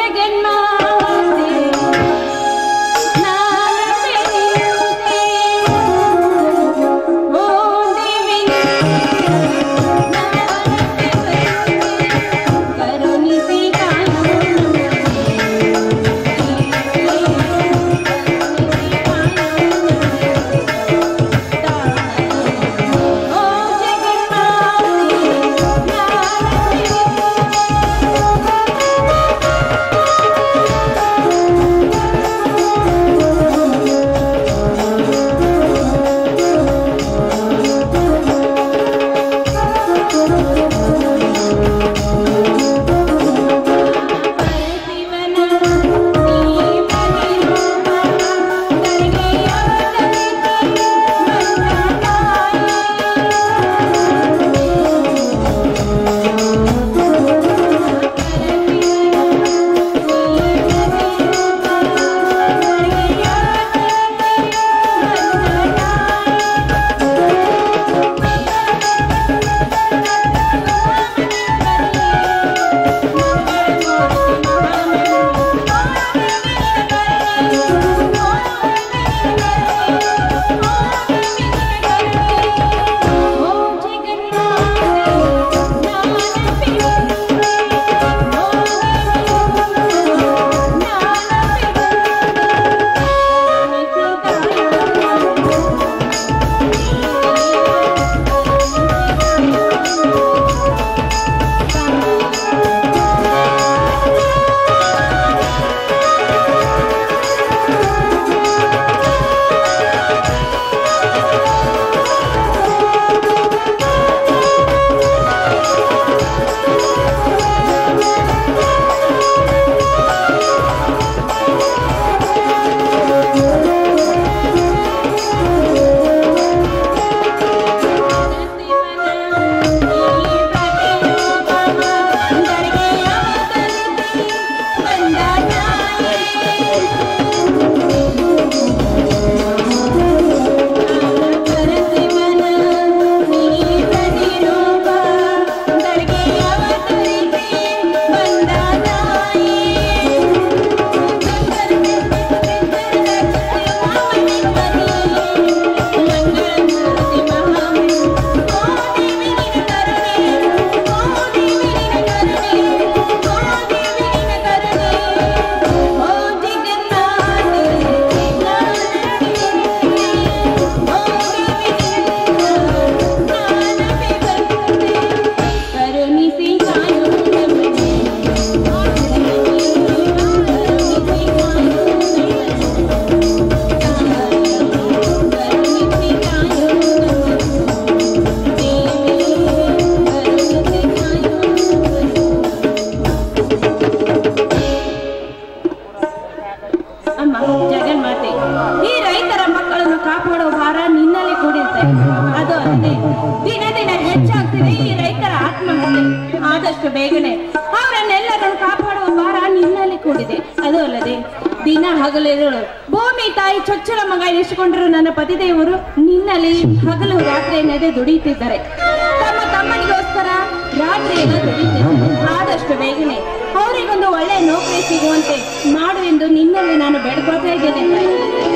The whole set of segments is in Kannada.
ದಿನ ದಿನ ಹೆಚ್ಚಾಗ್ತಿದೆ ಈ ರೈತರ ಆತ್ಮಹತ್ಯೆ ಆದಷ್ಟು ಬೇಗನೆ ಅವರನ್ನೆಲ್ಲರನ್ನು ಕಾಪಾಡುವ ಭಾರ ನಿನ್ನಲ್ಲಿ ಕೂಡಿದೆ ಅದು ಅಲ್ಲದೆ ದಿನ ಹಗಲಿರುಳು ಭೂಮಿ ತಾಯಿ ಚೊಚ್ಚಲ ಮಗ ಎನಿಸಿಕೊಂಡರು ನನ್ನ ಪತಿದೇವರು ನಿನ್ನಲ್ಲಿ ಹಗಲು ರಾತ್ರಿ ಎನ್ನದೆ ದುಡಿಯುತ್ತಿದ್ದಾರೆ ತಮ್ಮ ತಮ್ಮನಿಗೋಸ್ಕರ ರಾತ್ರಿ ಎಲ್ಲ ದುಡಿಯುತ್ತಿದ್ದಾರೆ ಆದಷ್ಟು ಬೇಗನೆ ಅವರಿಗೊಂದು ಒಳ್ಳೆ ನೌಕರಿ ಸಿಗುವಂತೆ ಮಾಡು ಎಂದು ನಿನ್ನಲ್ಲಿ ನಾನು ಬೇಡ್ಕೊಳ್ತಾ ಇದ್ದೇನೆ ತಾಯಿ.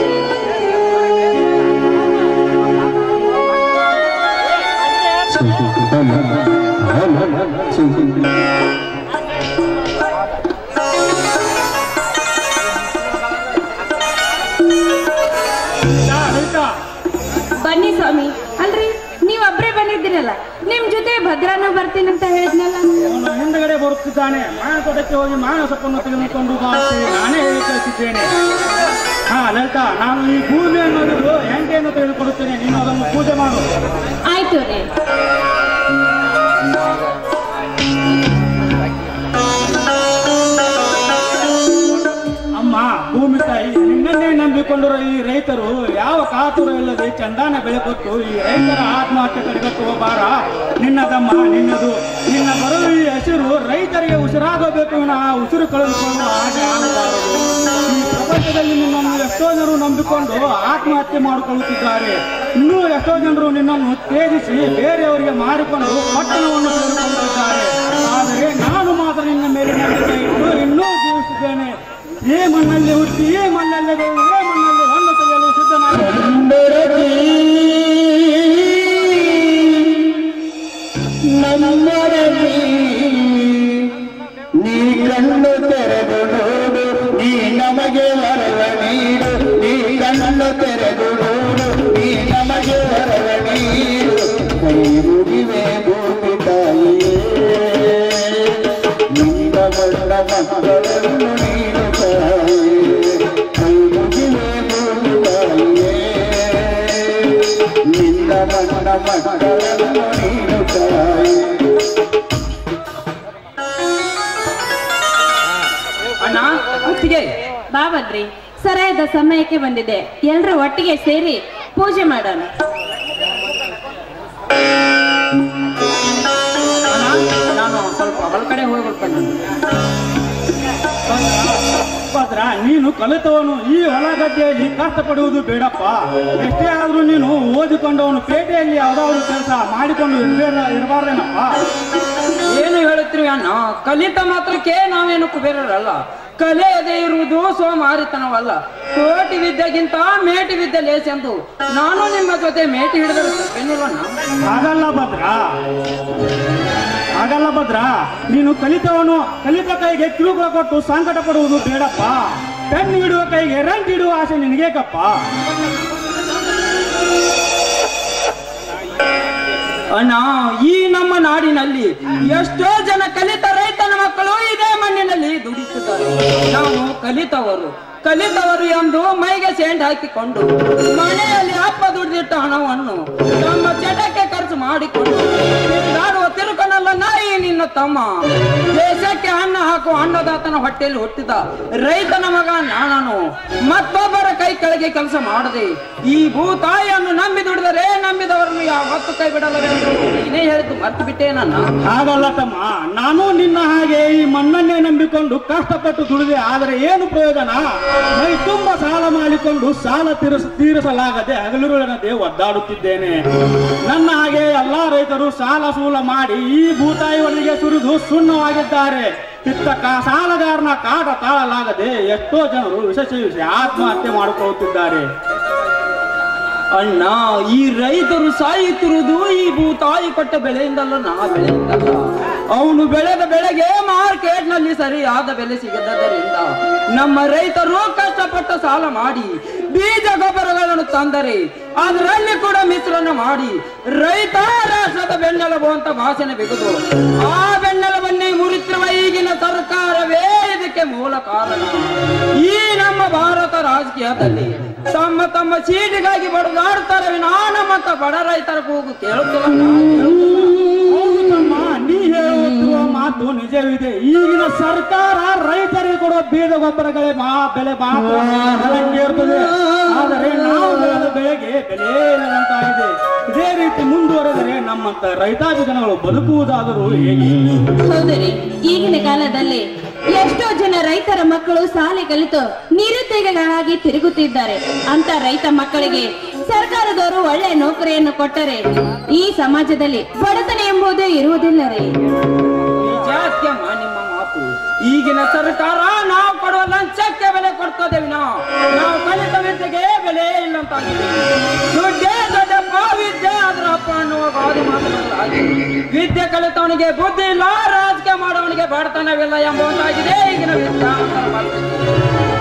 ಬನ್ನಿ ಸ್ವಾಮಿ ಅಲ್ರಿ ನೀವ್ ಒಬ್ರೇ ಬಂದಿದ್ದೀರಲ್ಲ ನಿಮ್ ಜೊತೆ ಭದ್ರಾನ ಬರ್ತೀನಂತ ಹೇಳಿದ್ನಲ್ಲ ಅವನು ಹಿಂದಗಡೆ ಬರುತ್ತಿದ್ದಾನೆ ಮಾನ ತೋಟಕ್ಕೆ ಹೋಗಿ ಮಾನಸಪ್ಪನ್ನು ತೆಗೆದುಕೊಂಡು ಬಾ ಅಂತೇಳಿ ನಾನೇ ಹೇಳಿ ಕಳಿಸಿದ್ದೇನೆ ಹಾ ಲಲಿತಾ ನಾನು ಈ ಭೂಮಿ ಅನ್ನೋದು ಹೆಂಗೆಯನ್ನು ತೆಗೆದುಕೊಡುತ್ತೇನೆ ನೀನು ಅದನ್ನು ಪೂಜೆ ಮಾಡು ಆಯ್ತು ರೀ ಅಮ್ಮ ಭೂಮಿ ತಾಯಿ ನಿನ್ನನ್ನೇ ನಂಬಿಕೊಂಡಿರೋ ಈ ರೈತರು ಯಾವ ಕಾತುರ ಇಲ್ಲದೆ ಚಂದಾನ ಬೆಳೆ ಕೊಟ್ಟು ಈ ರೈತರ ಆತ್ಮಹತ್ಯೆ ತಡೆಗಟ್ಟುವ ಭಾರ ನಿನ್ನದಮ್ಮ ನಿನ್ನದು ನಿನ್ನ ಬರುವ ಈ ಹಸಿರು ರೈತರಿಗೆ ಉಸಿರಾಗಬೇಕು ವಿನಃ ಉಸಿರು ಕಳೆದುಕೊಳ್ಳುವ ಹಾಗೆ ಆಗಬಾರದು ಈ ಪ್ರಪಂಚದಲ್ಲಿ ನಿನ್ನನ್ನು ಎಷ್ಟೋ ಜನರು ನಂಬಿಕೊಂಡು ಆತ್ಮಹತ್ಯೆ ಮಾಡಿಕೊಳ್ಳುತ್ತಿದ್ದಾರೆ ಇನ್ನೂ ಎಷ್ಟೋ ಜನರು ನಿನ್ನನ್ನು ತ್ಯಜಿಸಿ ಬೇರೆಯವರಿಗೆ ಮಾರಿಕೊಂಡು ಪಟ್ಟಣವನ್ನು ಸೇರಿಕೊಳ್ಳುತ್ತಿದ್ದಾರೆ ಆದರೆ ನಾನು ಮಾತ್ರ ನಿನ್ನ ಮೇಲೆ ನಂಬಿಕೆ ಇಟ್ಟು ಇನ್ನೂ ಜೀವಿಸುತ್ತೇನೆ ಏ ಮಣ್ಣಲ್ಲಿ ಹುಟ್ಟಿ ಏ ಮಣ್ಣಲ್ಲಿ ಬೆಳೆದು ಏ ಮಣ್ಣಲ್ಲಿ ಹೊಂದು ತೆಗೆಯಲು ಸಿದ್ಧನಾಗಿ ನಮ್ಮರಲ್ಲಿ ನೀ ಕಣ್ಣು ತೆರೆದು ನೋಡು ನೀ ನಮಗೆ ವರವ ನೀಡು ನೀ ಕಣ್ಣು ತೆರೆದು ನೋಡು ನೀ ನಮಗೆ ವರವ ನೀಡು ಕೈ ಮುಗಿವೆ ಭೂಮಿ ತಾಯಿಯೇ ನಿನ್ನ ಬಣ್ಣ ಮಕ್ಕಳನ್ನು ನೀನು ತಾಯಿಯೇ ಕೈ ಮುಗಿವೆ ಭೂಮಿ ತಾಯಿಯೇ ನಿನ್ನ ಬಣ್ಣ ಮಕ್ಕಳನ್ನು ನೀನು ತಾಯಿಯೇ ಅಣ್ಣ ಅತ್ತಿಗೆ ಬಾಬದ್ರಿ ಸರಿಯಾದ ಸಮಯಕ್ಕೆ ಬಂದಿದೆ ಎಲ್ರೂ ಒಟ್ಟಿಗೆ ಸೇರಿ ಪೂಜೆ ಮಾಡೋಣ ಅಣ್ಣ ನಾನು ಸ್ವಲ್ಪ ಹೊಲ ಕಡೆ ಹೋಗಿ ಬರ್ತಾನೆ ಭದ್ರ ನೀನು ಕಲಿತವನು ಈ ಹೊಲ ಗದ್ದೆಯಲ್ಲಿ ಕಷ್ಟಪಡುವುದು ಬೇಡಪ್ಪ ಎಷ್ಟೇ ಆದ್ರೂ ನೀನು ಓದಿಕೊಂಡವನು ಪೇಟೆಯಲ್ಲಿ ಯಾವ್ದಾದ್ರು ಕೆಲಸ ಮಾಡಿಕೊಂಡು ಇರ್ಬೇಡ ಇರಬಾರ್ದೇನಪ್ಪ ಏನು ಹೇಳುತ್ತೀರಿ ಅಣ್ಣ ಕಲಿತ ಮಾತ್ರಕ್ಕೆ ನಾವೇನು ಕುಬೇರರಲ್ಲ ಕಲಿಯದೇ ಇರುವುದು ಸೋಮಾರಿತನವಲ್ಲ ಕೋಟಿ ವಿದ್ಯೆಗಿಂತ ಮೇಟಿ ವಿದ್ಯೆ ಲೇಸಿ ಎಂದು ನಾನು ನಿಮ್ಮ ಜೊತೆ ಮೇಟಿ ಹಿಡಿದರೆ ತಪ್ಪೇನಿಲ್ವಣ್ಣ ಹಾಗಲ್ಲ ಭದ್ರ ಹಾಗಲ್ಲ ಭದ್ರ ನೀನು ಕಲಿತವನು ಕಲಿತ ಕೈಗೆ ಕಿರುಕುಳ ಕೊಟ್ಟು ಸಂಕಟ ಪಡುವುದು ಬೇಡಪ್ಪ ಪೆನ್ ಹಿಡುವ ಕೈಗೆ ರಂಟ್ ಹಿಡುವ ಆಸೆ ನಿನಗೇಕಪ್ಪ ಅಣ್ಣ ಈ ನಮ್ಮ ನಾಡಿನಲ್ಲಿ ಎಷ್ಟೋ ಜನ ಕಲಿತ ರೈತನ ಮಕ್ಕಳು ಇದೇ ಮಣ್ಣಿನಲ್ಲಿ ದುಡಿತಿದ್ದಾರೆ ನಾವು ಕಲಿತವರು ಕಲಿತವರು ಎಂದು ಮೈಗೆ ಸೆಂಡ್ ಹಾಕಿಕೊಂಡು ಮನೆಯಲ್ಲಿ ಅಪ್ಪ ದುಡಿದಿಟ್ಟ ಹಣವನ್ನು ತಮ್ಮ ಚಟಕ್ಕೆ ಖರ್ಚು ಮಾಡಿಕೊಂಡು ತಿರುಗಾಡುವ ತಿರುಕನಲ್ಲ ನಾಯಿ ನಿನ್ನ ತಮ್ಮ ದೇಶಕ್ಕೆ ಅನ್ನ ಹಾಕುವ ಅನ್ನದಾತನ ಹೊಟ್ಟೆಯಲ್ಲಿ ಹುಟ್ಟಿದ ರೈತನ ಮಗ ನಾನನು ಮತ್ತೊಬ್ಬರ ಕೈ ಕೆಳಗೆ ಕೆಲಸ ಮಾಡದೆ ಈ ಭೂತಾಯಿಯನ್ನು ನಂಬಿ ದುಡಿದರೆ ನಂಬಿದವರನ್ನು ಯಾವತ್ತು ಕೈ ಬಿಡಲ್ಲವೆಂದು ನೀನೇ ಹೇಳಿದ್ದು ಮರ್ತು ಬಿಟ್ಟೆ ನನ್ನ ಹಾಗಲ್ಲ ತಮ್ಮ ನಾನು ನಿನ್ನ ಹಾಗೆ ಈ ಮಣ್ಣನ್ನೇ ನಂಬಿಕೊಂಡು ಕಷ್ಟಪಟ್ಟು ದುಡಿದೆ ಆದರೆ ಏನು ಪ್ರಯೋಜನ ಮೈ ತುಂಬ ಸಾಲ ಮಾಡಿಕೊಂಡು ಸಾಲ ತೀರಿಸ ತೀರಿಸಲಾಗದೆ ಹಗಲಿರುಳನದೆ ಒದ್ದಾಡುತ್ತಿದ್ದೇನೆ ನನ್ನ ಹಾಗೆ ಎಲ್ಲಾ ರೈತರು ಸಾಲ ಸೂಲ ಮಾಡಿ ಈ ಭೂತಾಯಿ ಒಳಗೆ ಸುರಿದು ಸುಣ್ಣವಾಗಿದ್ದಾರೆ ಇತ್ತ ಕಾ ಸಾಲಗಾರನ ಕಾಟ ತಾಳಲಾಗದೆ ಎಷ್ಟೋ ಜನರು ವಿಷ ಸೇವಿಸಿ ಆತ್ಮಹತ್ಯೆ ಮಾಡಿಕೊಳ್ಳುತ್ತಿದ್ದಾರೆ ಅಣ್ಣ ಈ ರೈತರು ಸಾಯುತ್ತಿರುವುದು ಈ ಭೂತಾಯಿ ಕೊಟ್ಟ ಬೆಳೆಯಿಂದಲ್ಲ ನಾ ಬೆಳೆಯಿಂದಲ್ಲ ಅವನು ಬೆಳೆದ ಬೆಳೆಗೆ ಮಾರ್ಕೆಟ್ ನಲ್ಲಿ ಸರಿಯಾದ ಬೆಲೆ ಸಿಗದ್ದರಿಂದ ನಮ್ಮ ರೈತರು ಕಷ್ಟಪಟ್ಟು ಸಾಲ ಮಾಡಿ ಬೀಜ ಗೊಬ್ಬರಗಳನ್ನು ತಂದರೆ ಅದರಲ್ಲಿ ಕೂಡ ಮಿಶ್ರಣ ಮಾಡಿ ರೈತ ರಾಷ್ಟ್ರದ ಬೆನ್ನೆಲುಬು ಅಂತ ಭಾಷಣ ಬಿಗುದು ಆ ಬೆನ್ನೆಲುಬನ್ನೇ ಮುರಿತಿರುವ ಈಗಿನ ಸರ್ಕಾರವೇ ಇದಕ್ಕೆ ಮೂಲ ಕಾರಣ ಈ ನಮ್ಮ ಭಾರತ ರಾಜಕೀಯದಲ್ಲಿ ತಮ್ಮ ತಮ್ಮ ಸೀಟಿಗಾಗಿ ಬಡದಾಡ್ತಾರೆ ವಿನಾ ನಮ್ಮಂತ ಬಡ ರೈತರ ಕೂಗು ಕೇಳುತ್ತಿಲ್ಲ ಹೌದು ತಮ್ಮ ನೀ ಹೇಳುತ್ತಿರುವ ಮಾತು ನಿಜವಿದೆ ಈಗಿನ ಸರ್ಕಾರ ರೈತರಿಗೆ ಕೊಡುವ ಬೀಜ ಗೊಬ್ಬರಗಳೇ ಮಾ ಬೆಲೆ ಮಾತ್ರ ಬೆಳಗ್ಗೆ ಇರ್ತದೆ ಆದರೆ ನಾವು ಬೆಳೆದ ಬೆಳೆಗೆ ಬೆಲೆ ಇಲ್ಲದಂತಾಗಿದೆ ಇದೇ ರೀತಿ ಮುಂದುವರೆದರೆ ನಮ್ಮಂತ ರೈತಾಪಿ ಜನಗಳು ಬದುಕುವುದಾದರೂ ಹೇಗೆ ಹೌದರಿ ಈಗಿನ ಕಾಲದಲ್ಲಿ ಎಷ್ಟೋ ಜನ ರೈತರ ಮಕ್ಕಳು ಶಾಲೆ ಕಲಿತು ನಿರುದ್ಯೋಗಿಗಳಾಗಿ ತಿರುಗುತ್ತಿದ್ದಾರೆ ಅಂತ ರೈತ ಮಕ್ಕಳಿಗೆ ಸರ್ಕಾರದವರು ಒಳ್ಳೆ ನೌಕರಿಯನ್ನು ಕೊಟ್ಟರೆ ಈ ಸಮಾಜದಲ್ಲಿ ಬಡತನ ಎಂಬುದೇ ಇರುವುದಿಲ್ಲ ರೀ ಜಾತ್ಯಮ್ಮ ನಿಮ್ಮ ಮಾತು ಈಗಿನ ಸರ್ಕಾರ ನಾವು ಕೊಡುವ ಲಂಚಕ್ಕೆ ಬೆಲೆ ಕೊಡ್ತದೆ ವಿನಾ ನಾವು ಕಲಿತ ವಿದ್ಯೆಗೆ ಬೆಲೆ ಇಲ್ಲ ಅಂತಾಗಿದೆ ದುಡ್ಡೇ ದೊಡ್ಡಪ್ಪ ವಿದ್ಯೆ ಅದ್ರ ಅಪ್ಪ ಅನ್ನುವ ಗಾದೆ ಮಾತುಗಳಾಗಿ ವಿದ್ಯೆ ಕಲಿತವನಿಗೆ ಬುದ್ಧಿ ಇಲ್ಲ ರಾಜಕೀಯ ಮಾಡೋವನಿಗೆ ಬಡತನವಿಲ್ಲ ಎಂಬುದಾಗಿದೆ ಈಗಿನ ವಿದ್ಯಾವಂತರ ಪರಿಸ್ಥಿತಿ.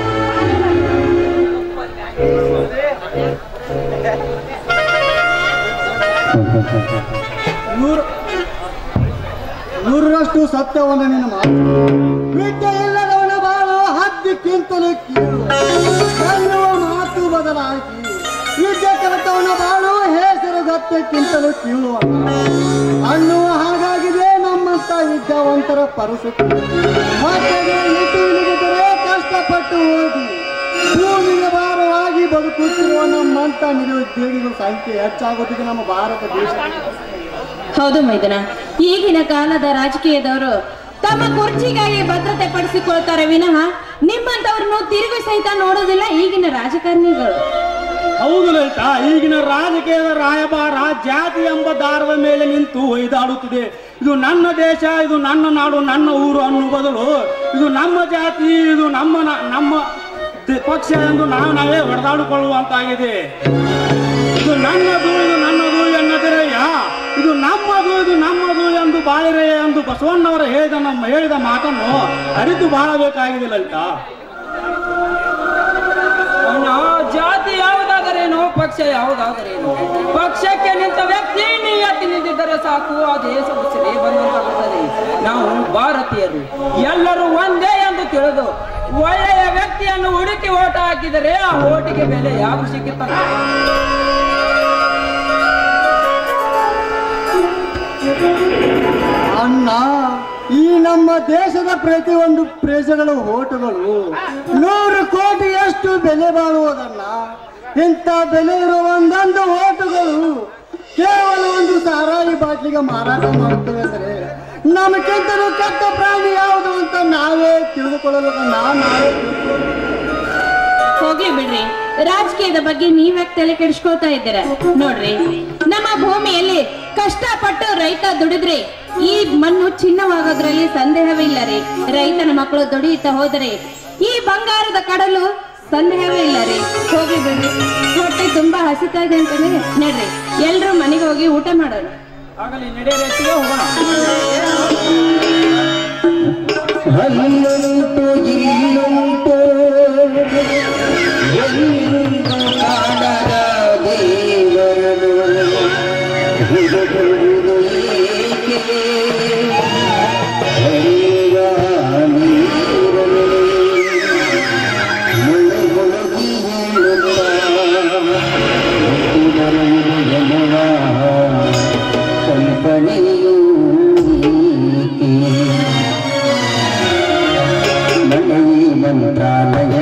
ನೂರು ನೂರರಷ್ಟು ಸತ್ಯವನ್ನು ನಿನ್ನ ಮಾತು ವಿದ್ಯೆ ಇಲ್ಲದವನ ಬಾಳು ಹದ್ದಿಕ್ಕಿಂತಲೂ ಕೀಳು ಅನ್ನುವ ಮಾತು ಬದಲಾಗಿ ವಿದ್ಯೆ ಕಲಿತವನ ಬಾಳು ಹೆಸರು ಗತ್ಯಕ್ಕಿಂತಲೂ ಕೀಳು ಅನ್ನುವ ಹಾಗಾಗಿದೆ ನಮ್ಮಂತ ವಿದ್ಯಾವಂತರ ಪರಿಸ್ಥಿತಿ ಹೊಟ್ಟೆಗೆ ಇಟ್ಟು ಇಳಿದರೆ ಕಷ್ಟಪಟ್ಟು ಓದಿ ಭೂಮಿಗೆ ಭಾರವಾಗಿ ಬದುಕುತ್ತಿರುವ ನಮ್ಮಂತ ನಿರುದ್ಯೋಗಿಗಳ ಸಂಖ್ಯೆ ಹೆಚ್ಚಾಗುತ್ತಿದೆ ನಮ್ಮ ಭಾರತ ದೇಶ ಹೌದು ಮೈದನ ಈಗಿನ ಕಾಲದ ರಾಜಕೀಯದವರು ತಮ್ಮ ಕುರ್ಚಿಗಾಗಿ ಭದ್ರತೆ ಪಡಿಸಿಕೊಳ್ತಾರೆ ವಿನಃ ನಿಮ್ಮಂತವ್ರನ್ನು ತಿರುಗಿ ಸಹಿತ ನೋಡೋದಿಲ್ಲ ಈಗಿನ ರಾಜಕಾರಣಿಗಳು ಹೌದು ಲಲಿತಾ ಈಗಿನ ರಾಜಕೀಯದ ರಾಯಭಾರ ಜಾತಿ ಎಂಬ ದಾರದ ಮೇಲೆ ನಿಂತು ಒಯ್ದಾಡುತ್ತಿದೆ ಇದು ನನ್ನ ದೇಶ ಇದು ನನ್ನ ನಾಡು ನನ್ನ ಊರು ಅನ್ನೋ ಬದಲು ಇದು ನಮ್ಮ ಜಾತಿ ಇದು ನಮ್ಮ ನ- ನಮ್ಮ ದ- ಪಕ್ಷ ಎಂದು ನಾವು ನಾವೇ ಹೊಡೆದಾಡಿಕೊಳ್ಳುವಂತಾಗಿದೆ ಇದು ನನ್ನದು ಇದು ನನ್ನದು ಎನ್ನದಿರಯ್ಯ ಇದು ನಮ್ಮದು ಇದು ನಮ್ಮದು ಎಂದು ಬಾಳಿರೆಯ ಎಂದು ಬಸವಣ್ಣವರು ಹೇಳಿದ ನಮ್ಮ ಹೇಳಿದ ಮಾತನ್ನು ಅರಿತು ಬಾಳಬೇಕಾಗಿದೆ ಲಲಿತ ಅಣ್ಣ ಜಾತಿ ಯಾವುದಾದರೇನು ಪಕ್ಷ ಯಾವುದಾದರೇನು ಪಕ್ಷಕ್ಕೆ ನಿಂತ ವ್ಯಕ್ತಿ ನಿಯತ್ತಿ ನಿಂತಿದ್ದರೆ ಸಾಕು ಆ ದೇಶ ಉಸಿರೇ ಬಂದಂತಾಗುತ್ತದೆ ನಾವು ಭಾರತೀಯರು ಎಲ್ಲರೂ ಒಂದೇ ಎಂದು ತಿಳಿದು ಒಳ್ಳೆಯ ವ್ಯಕ್ತಿಯನ್ನು ಹುಡುಕಿ ಓಟ ಹಾಕಿದರೆ ಆ ಓಟಿಗೆ ಬೆಲೆ ಯಾವ ಸಿಕ್ಕುತ್ತದೆ ಅಣ್ಣ ಈ ನಮ್ಮ ದೇಶದ ಪ್ರತಿಯೊಂದು ಪ್ರಜೆಗಳ ಓಟುಗಳು ನೂರು ಕೋಟಿ ಎಷ್ಟು ಬೆಲೆ ಬಾಳುವುದನ್ನ ಇಂಥ ಬೆಲೆ ಇರುವ ಒಂದೊಂದು ಓಟುಗಳು ಕೇವಲ ಒಂದು ಸಾರಾಯಿ ಬಾಟ್ಲಿಗೆ ಮಾರಾಟ ಮಾಡುತ್ತವೆ ಅಂದರೆ ನಮಗಿಂತಲೂ ಕೆಟ್ಟ ಪ್ರಾಣಿ ಯಾವುದು ಅಂತ ನಾವೇ ತಿಳಿದುಕೊಳ್ಳಲು ನಾವು ನಾವೇ ತಿಳ್ಕೊಳ್ಳೋದು. ಹೋಗ್ಲಿ ಬಿಡ್ರಿ ರಾಜಕೀಯದ ಬಗ್ಗೆ ನೀವ್ಯಾಕೆ ತಲೆ ಕೆಡಿಸ್ಕೊಳ್ತಾ ಇದ್ದೀರ ನೋಡ್ರಿ ನಮ್ಮ ಭೂಮಿಯಲ್ಲಿ ಕಷ್ಟಪಟ್ಟು ರೈತ ದುಡಿದ್ರೆ ಈ ಮಣ್ಣು ಚಿನ್ನವಾಗೋದ್ರಲ್ಲಿ ಸಂದೇಹವೇ ಇಲ್ಲ ರೀ ರೈತನ ಮಕ್ಕಳು ದುಡಿಯುತ್ತಾ ಹೋದರೆ ಈ ಬಂಗಾರದ ಕಡಲು ಸಂದೇಹವೇ ಇಲ್ಲ ರೀ ಹೋಗ್ಲಿ ಬಿಡ್ರಿ ಹೊಟ್ಟೆ ತುಂಬಾ ಹಸಿತಾ ಇದೆ ಅಂತಂದ್ರೆ ನಡ್ರಿ ಎಲ್ರು ಮನೆಗೆ ಹೋಗಿ ಊಟ ಮಾಡೋಣ ಆಗಲಿ ನಡೆಯಲು ಎತ್ತಿಗೆ ಹೋಗೋಣ ಅಲ್ಲುಂಟು ಇಲ್ಲುಂಟು ಎಂದು ಕಾಣದ ದೇವರನು ಹುಡುಗುವುದು ಏಕೆ ಹರಿಯುವ ನೀರನು ಮುಳು ಮುಳುಗಿ ಹೇಳುತ್ತಾ ಹುಟ್ಟಿದರುವುದು ಎನ್ನುವ ಕಲ್ಪನೆಯೂ ಏಕೆ ಮನವಿ ಮಂತ್ರಾಲಯ